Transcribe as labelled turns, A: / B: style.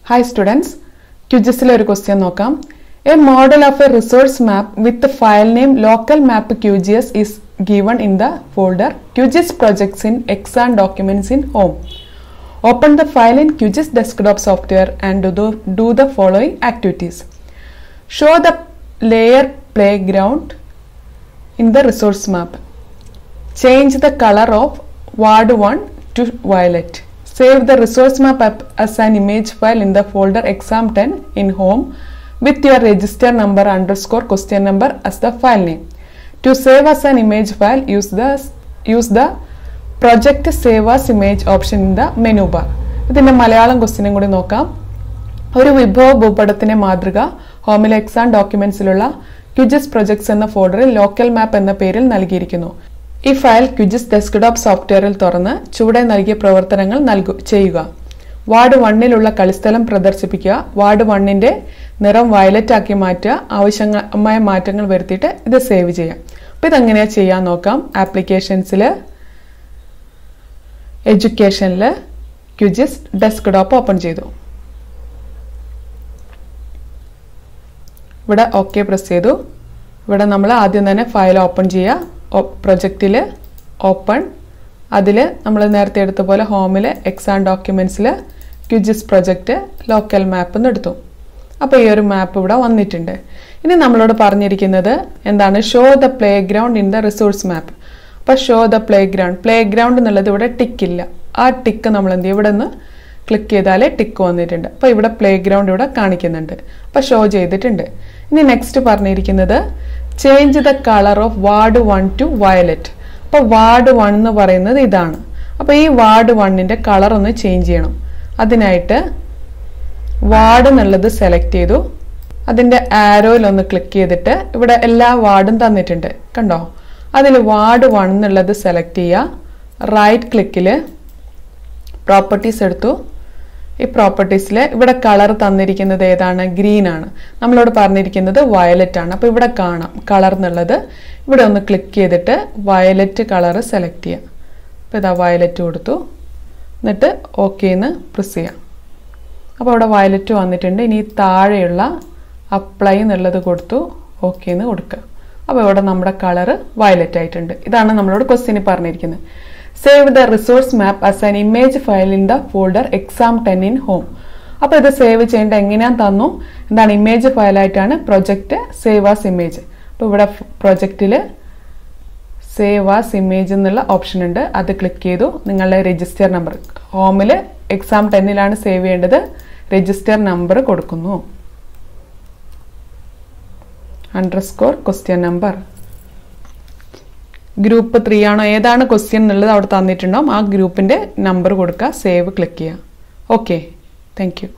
A: Hi students ക്യുജിസിലെ ഒരു question നോക്കാം a model of a resource map with file name local map Q G S is given in the folder QGIS projects in exam documents in home open the file in QGIS desktop software and do the following activities show the layer playground in the resource map. Change the color of ward 1 to violet. Save the resource map up as an image file in the folder exam 10 in home with your register number underscore question number as the file name. To save as an image file, use the use the project save as image option in the menu bar. ഇതിന്റെ മലയാളം ക്വസ്റ്റ്യനും കൂടി നോക്കാം ഒരു വിഭവ ഭൂപടത്തിനെ മാതൃക ഹോമിലെ exam ഡോക്യുമെന്റ്സിലുള്ള ക്യുജിസ് പ്രൊജക്ട്സ് എന്ന ഫോൾഡറിൽ ലോക്കൽ മാപ്പ് എന്ന പേരിൽ നൽകിയിരിക്കുന്നു ഈ ഫയൽ ക്യുജിസ് ഡെസ്ക്ടോപ്പ് സോഫ്റ്റ്വെയറിൽ തുറന്ന് ചുവടെ നൽകിയ പ്രവർത്തനങ്ങൾ നൽകു ചെയ്യുക വാർഡ് വണ്ണിലുള്ള കളിസ്ഥലം പ്രദർശിപ്പിക്കുക വാർഡ് വണ്ണിന്റെ നിറം വയലറ്റ് ആക്കി മാറ്റുക ആവശ്യമായ മാറ്റങ്ങൾ വരുത്തിയിട്ട് ഇത് സേവ് ചെയ്യാം അപ്പോൾ ഇതെങ്ങനെയാ ചെയ്യാൻ നോക്കാം ആപ്ലിക്കേഷൻസിൽ എഡ്യൂക്കേഷനിൽ ക്യുജിസ് ഡെസ്ക്ടോപ്പ് ഓപ്പൺ ചെയ്തു ഇവിടെ ഓക്കെ പ്രസ് ചെയ്തു ഇവിടെ നമ്മൾ ആദ്യം തന്നെ ഫയൽ ഓപ്പൺ ചെയ്യുക പ്രൊജക്റ്റിൽ ഓപ്പൺ അതിൽ നമ്മൾ നേരത്തെ എടുത്ത പോലെ ഹോമിൽ എക്സാം ഡോക്യുമെൻറ്റ്സിൽ ക്യുജിസ് പ്രൊജക്റ്റ് ലോക്കൽ മാപ്പ് എന്ന് എടുത്തു അപ്പോൾ ഈ ഒരു മാപ്പ് ഇവിടെ വന്നിട്ടുണ്ട് ഇനി നമ്മളോട് പറഞ്ഞിരിക്കുന്നത് എന്താണ് show the playground in the resource map അപ്പോൾ show the playground playground എന്നുള്ളത് ഇവിടെ ടിക്കില്ല ആ ടിക്ക് നമ്മൾ എന്ത് ചെയ്യും ഇവിടെ നിന്ന് ക്ലിക്ക് ചെയ്താലേ ടിക്ക് വന്നിട്ടുണ്ട് അപ്പോൾ ഇവിടെ പ്ലേ ഗ്രൗണ്ട് ഇവിടെ കാണിക്കുന്നുണ്ട് അപ്പോൾ ഷോ ചെയ്തിട്ടുണ്ട് ഇനി നെക്സ്റ്റ് പറഞ്ഞിരിക്കുന്നത് change the colour of ward one to violet അപ്പോൾ വാർഡ് വൺ എന്ന് പറയുന്നത് ഇതാണ് അപ്പോൾ ഈ വാർഡ് വണ്ണിന്റെ കളർ ഒന്ന് ചേഞ്ച് ചെയ്യണം അതിനായിട്ട് വാർഡ് എന്നുള്ളത് സെലക്ട് ചെയ്തു അതിന്റെ ആരോയിൽ ഒന്ന് ക്ലിക്ക് ചെയ്തിട്ട് ഇവിടെ എല്ലാ വാർഡും തന്നിട്ടുണ്ട് കണ്ടോ അതിൽ വാർഡ് വൺ എന്നുള്ളത് സെലക്ട് ചെയ്യുക റൈറ്റ് ക്ലിക്കിൽ പ്രോപ്പർട്ടീസ് എടുത്തു ഈ പ്രോപ്പർട്ടീസിൽ ഇവിടെ കളർ തന്നിരിക്കുന്നത് ഏതാണ് ഗ്രീൻ ആണ് നമ്മളോട് പറഞ്ഞിരിക്കുന്നത് വയലറ്റ് ആണ് അപ്പോൾ ഇവിടെ കാണാം കളർ എന്നുള്ളത് ഇവിടെ ഒന്ന് ക്ലിക്ക് ചെയ്തിട്ട് വയലറ്റ് കളർ സെലക്ട് ചെയ്യാം അപ്പോൾ ഇതാ വയലറ്റ് കൊടുത്തു എന്നിട്ട് ഓക്കെ എന്ന് പ്രസ് ചെയ്യാം അപ്പോൾ ഇവിടെ വയലറ്റ് വന്നിട്ടുണ്ട് ഇനി താഴെയുള്ള അപ്ലൈ എന്നുള്ളത് കൊടുത്തു ഓക്കെ എന്ന് കൊടുക്കുക അപ്പോൾ ഇവിടെ നമ്മുടെ കളർ വയലറ്റ് ആയിട്ടുണ്ട് ഇതാണ് നമ്മളോട് ക്വസ്റ്റ്യന് പറഞ്ഞിരിക്കുന്നത് save the resource map as an image file in the folder exam ten in home അപ്പോൾ ഇത് സേവ് ചെയ്യേണ്ട എങ്ങനെയാന്ന് തന്നു എന്താണ് ഇമേജ് ഫയലായിട്ടാണ് പ്രൊജക്റ്റ് സേവ് ആസ് ഇമേജ് അപ്പോൾ ഇവിടെ പ്രൊജക്റ്റിൽ സേവ് ആസ് ഇമേജ് എന്നുള്ള ഓപ്ഷൻ ഉണ്ട് അത് ക്ലിക്ക് ചെയ്തു നിങ്ങളുടെ രജിസ്റ്റർ നമ്പർ ഹോമിൽ എക്സാം ടെന്നിലാണ് സേവ് ചെയ്യേണ്ടത് രജിസ്റ്റർ നമ്പർ കൊടുക്കുന്നു underscore question number group three ആണോ ഏതാണ് ക്വസ്റ്റ്യൻ എന്നുള്ളത് അവിടെ തന്നിട്ടുണ്ടാവും ആ ഗ്രൂപ്പിന്റെ നമ്പർ കൊടുക്കുക സേവ് ക്ലിക്ക് ചെയ്യുക ഓക്കെ താങ്ക് യു